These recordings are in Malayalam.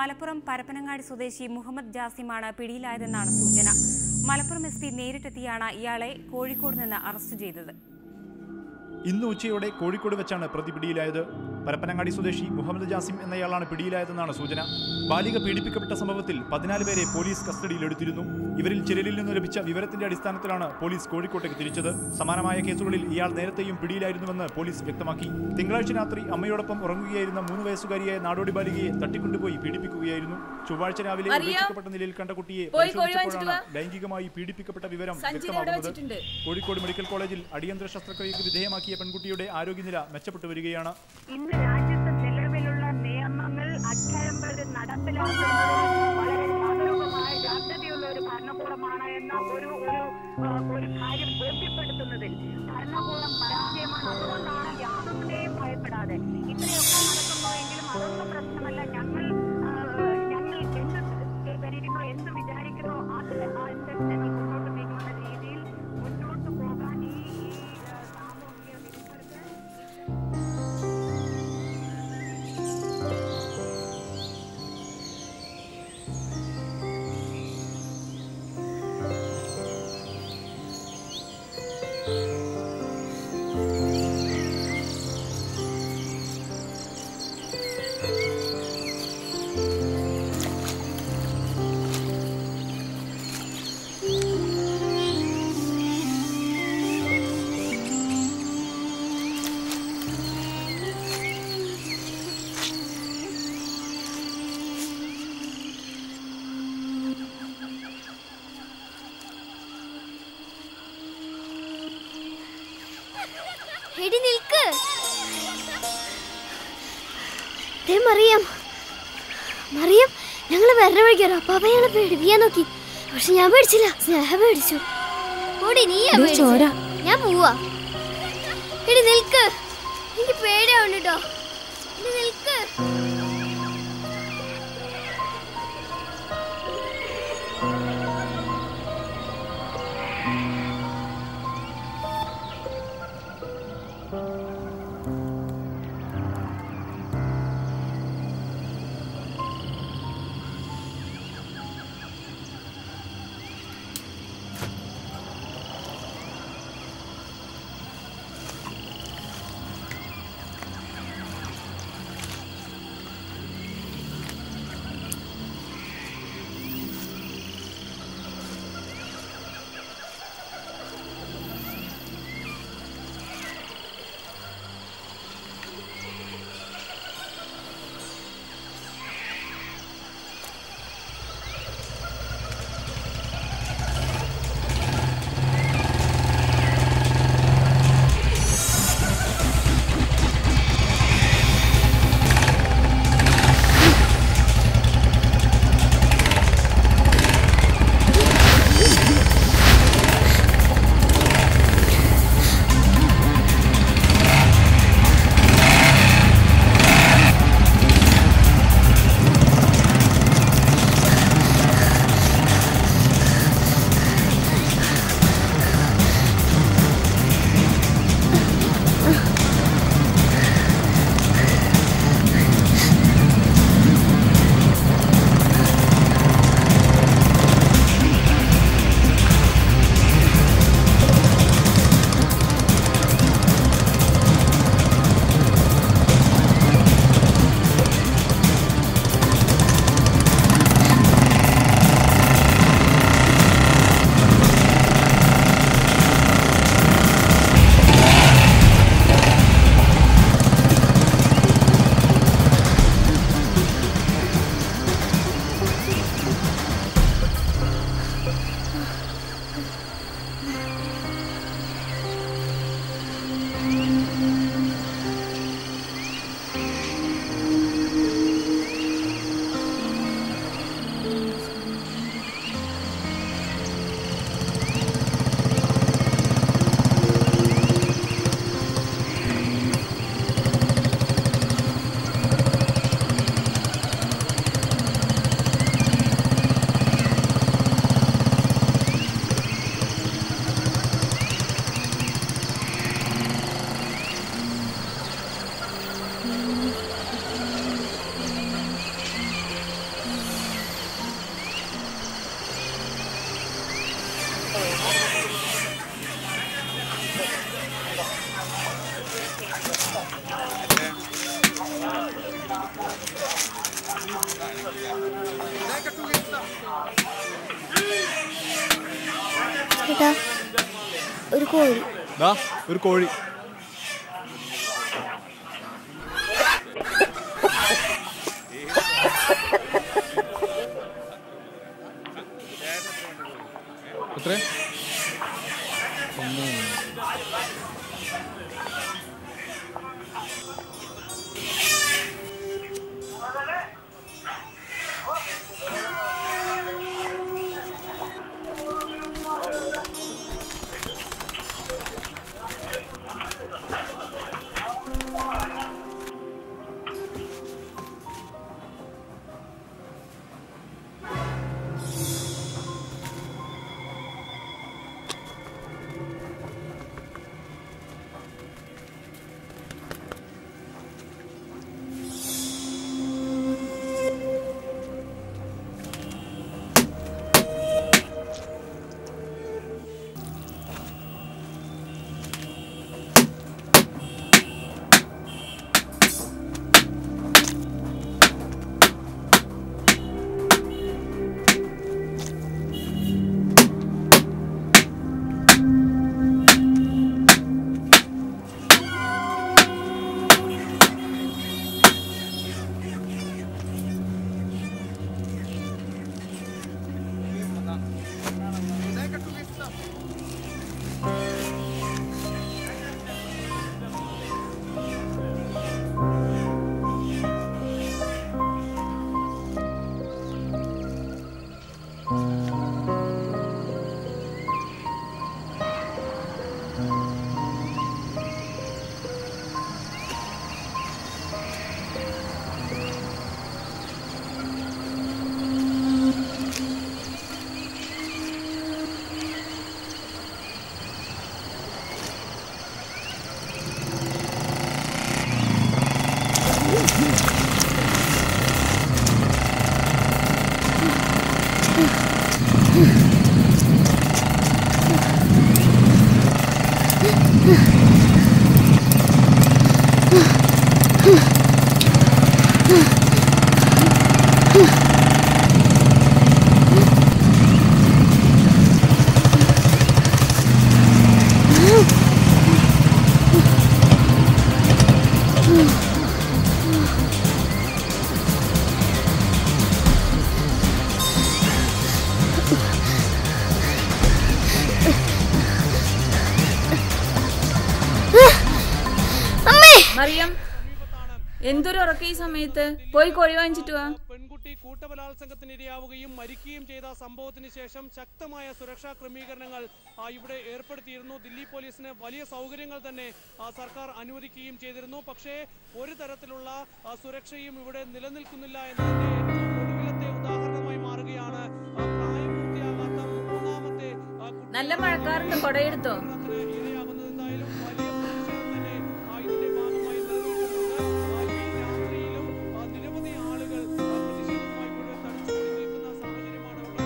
മലപ്പുറം പരപ്പനങ്ങാടി സ്വദേശി മുഹമ്മദ് ജാസിമാണ് പിടിയിലായതെന്നാണ് സൂചന മലപ്പുറം എസ് പി നേരിട്ടെത്തിയാണ് ഇയാളെ കോഴിക്കോട് നിന്ന് അറസ്റ്റ് ചെയ്തത് ഇന്ന് ഉച്ചയോടെ കോഴിക്കോട് വെച്ചാണ് പ്രതി പിടിയിലായത് പരപ്പനങ്ങാടി സ്വദേശി മുഹമ്മദ് ജാസിം എന്നയാളാണ് പിടിയിലായതെന്നാണ് സൂചന ബാലിക പീഡിപ്പിക്കപ്പെട്ട സംഭവത്തിൽ പതിനാല് പേരെ പോലീസ് കസ്റ്റഡിയിലെടുത്തിരുന്നു ഇവരിൽ ചിലരിൽ നിന്ന് ലഭിച്ച വിവരത്തിന്റെ അടിസ്ഥാനത്തിലാണ് പോലീസ് കോഴിക്കോട്ടേക്ക് തിരിച്ചത് സമാനമായ കേസുകളിൽ ഇയാൾ നേരത്തെയും പിടിയിലായിരുന്നുവെന്ന് പോലീസ് വ്യക്തമാക്കി തിങ്കളാഴ്ച രാത്രി അമ്മയോടൊപ്പം ഉറങ്ങുകയായിരുന്ന മൂന്ന് വയസ്സുകാരിയായ നാടോടി ബാലികയെ തട്ടിക്കൊണ്ടുപോയി പീഡിപ്പിക്കുകയായിരുന്നു ചൊവ്വാഴ്ച രാവിലെ മറിയം, ഉപേക്ഷിക്കപ്പെട്ട നിലയിൽ കണ്ട കുട്ടിയെ പോയി കോഴി പരിശോധിച്ചപ്പോഴാണ് വാങ്ങിച്ചിട്ട് ലൈംഗികമായി പീഡിപ്പിക്കപ്പെട്ട വിവരം സഞ്ചിയിൽ ഇവിടെ വ്യക്തമാകുന്നത് വെച്ചിട്ടുണ്ട്. കോഴിക്കോട് മെഡിക്കൽ കോളേജിൽ അടിയന്തര ശസ്ത്രക്രിയക്ക് വിധേയമാക്കിയ പെൺകുട്ടിയുടെ ആരോഗ്യനില മെച്ചപ്പെട്ടു വരികയാണ് ഇന്ന് രാജ്യത്ത് നിലവിലുള്ള നിയമങ്ങൾ അക്ഷരം നടപ്പിലാക്കുന്നത് വളരെ ജാഗരൂകമായ ജാഗ്രതയുള്ള ഒരു ഭരണകൂടമാണ് എന്ന ഒരു ഒരു ആ, ഒരു കാര്യം ബോധ്യപ്പെടുത്തുന്നതിൽ ഭരണകൂടം പരാജയമാണ് അതുകൊണ്ടാണ് യാതൊന്നിനെയും ഭയപ്പെടാതെ ഇത്രയൊക്കെ നടക്കുന്നുവെങ്കിലും അതൊന്നും പ്രശ്നമല്ല ഞങ്ങൾ ആ, ഞങ്ങൾ എന്ത് കരുതുന്നു എന്ത് വിചാരിക്കുന്നു അത് അതിന്റെ ഞങ്ങൾ മുന്നോട്ട് നീങ്ങുന്ന രീതിയിൽ മുന്നോട്ട് പോകാൻ ഈ ഈ ആ, സാമൂഹിക വിരുദ്ധർക്ക് എടി നിൽക്ക് ദേ മറിയം മറിയം ഞങ്ങൾ വേറെ വഴിക്കാരോ അപ്പൊ അയാളെ പേടിപ്പിക്കാൻ നോക്കി പക്ഷെ ഞാൻ പേടിച്ചില്ല സ്നേഹ പേടിച്ചു ഓടി നീയാ ദേ പേടിച്ചത്. ചോര. ഞാൻ പോവാ എടി നിൽക്ക് എനിക്ക് പേടിയാവുണ്ട് കേട്ടോ എടി നിൽക്ക് ദാ, ഒരു കോഴി ദാ ഒരു കോഴി എത്ര മറിയം എന്തൊരു ഉറക്ക ഈ സമയത്ത് പോയി കോഴി വാങ്ങിച്ചിട്ട് വാ പെൺകുട്ടി കൂട്ടബലാത്സംഗത്തിന് ഇരയാവുകയും മരിക്കുകയും ചെയ്ത സംഭവത്തിന് ശേഷം ശക്തമായ സുരക്ഷാ ക്രമീകരണങ്ങൾ ആ, ഇവിടെ ഏർപ്പെടുത്തിയിരുന്നു ദില്ലി പോലീസിന് വലിയ സൗകര്യങ്ങൾ തന്നെ ആ, സർക്കാർ അനുവദിക്കുകയും ചെയ്തിരുന്നു പക്ഷേ ഒരു തരത്തിലുള്ള ആ, സുരക്ഷയും ഇവിടെ നിലനിൽക്കുന്നില്ല എന്നതിന്റെ ഏറ്റവും ഒടുവിലത്തെ ഉദാഹരണമായി മാറുകയാണ് ആ, പ്രായപൂർത്തിയാകാത്ത മൂന്നാമത്തെ ആ, കുട്ടി നല്ല മഴക്കാറുണ്ട് കൊടയെടുത്തോ പീഡനത്തിന് ഇരയാകുന്നത് എന്തായാലും വലിയ പ്രതിഷേധം തന്നെ ആ, ഇതിന്റെ ഭാഗമായി നിലനിൽക്കുന്നുണ്ട് ആ, ഈ രാത്രിയിലും ആ, നിരവധി ആളുകൾ ആ, പ്രതിഷേധവുമായി ഇവിടെ തടിച്ചുകൂടി നിൽക്കുന്ന സാഹചര്യമാണ് ഉള്ളത്.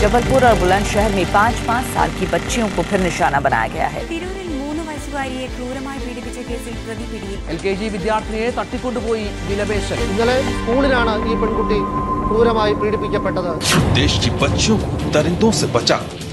जबलपुर और बुलंदशहर में पाँच पाँच साल की बच्चियों को फिर निशाना बनाया गया है തിരൂരിൽ മൂന്ന് വയസ്സുകാരിയെ ക്രൂരമായി പീഡിപ്പിച്ച കേസിൽ പ്രതി പിടിയിൽ എൽ കെ ജി വിദ്യാർത്ഥിനിയെ തട്ടിക്കൊണ്ടുപോയി വിലപേശൽ ഇന്നലെ സ്കൂളിലാണ് ഈ പെൺകുട്ടി ക്രൂരമായി പീഡിപ്പിക്കപ്പെട്ടത് देश की बच्चियों को दरिंदों से बचा